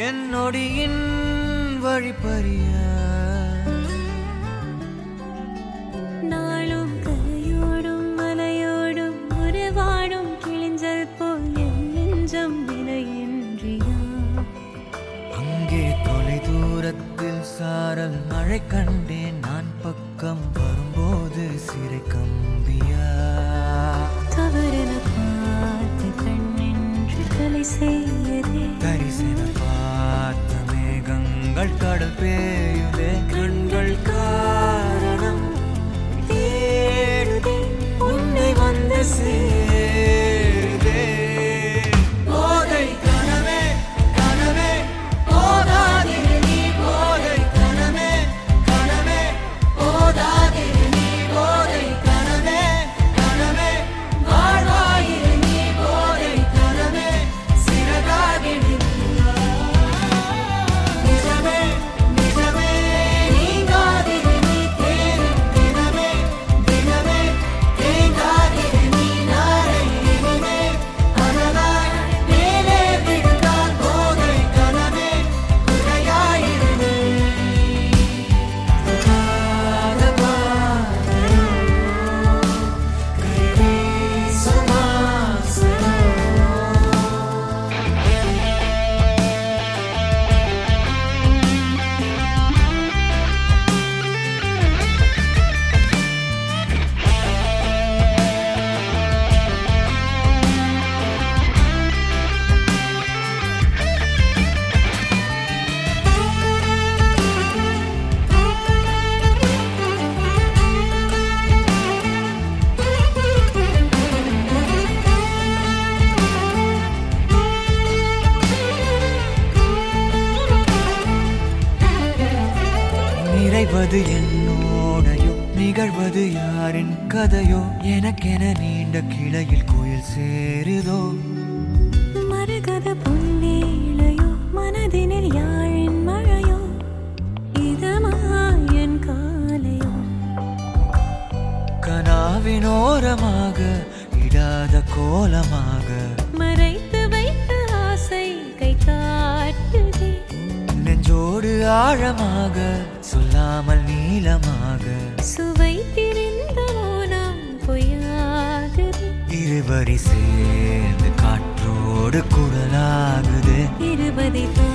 என் நொடியின் வழிப்பறிய நாளும் கரையோடும் மலையோடும் உறவாடும் கிழிஞ்சல் போல் என் நெஞ்சம் விலையின்றியா அங்கே தொலை தூரத்தில் சாரல் மழை கண்டேன் நான் பக்கம் வரும்போது சிறை கம்பியா தவறென பார்த்து கண்ணென்று கலை செய்யதே தரிசன பார்த்த மேகங்கள் கடல் பேயுதே கண்கள் காரணம் தேடுதே உன்னை வந்து சேருதே போதை கனவே கனவே போதாதிரு நீ போதை கனவே கனவே போதாதிரு நீ போதை கனவே கனவே வாழ்வாயிரு நீ போதை கனவே சிறகாகிடு நிஜமே நிஜமே நீங்காதிரு நீ தேரும் தினமே தினமே தேங்காதிரு நீ நாளை இனிமே அனலாய் மேலே விழுந்தால் போதை கனவே குறையாயிரு நீ நிறைவது என்னோடையோ நிகழ்வது யாரின் கதையோ எனக்கென நீண்ட கிளையில் கோயில் சேருதோ மரகத பொன்னேளையோ மனதினில் யாழின் மழையோ இதமாயன் காலையோ கனாவினோரமாக இடாத கோலமாக மறைத்து வைத்த ஆசை கை காட்டுதே நெஞ்சோடு ஆழமாக சொல்லாமல் நீளமாக சுவை திரிந்த மோனம் பொய்யாகுது இருவரி சேர்ந்து காற்றோடு குரலாகுது இருபதை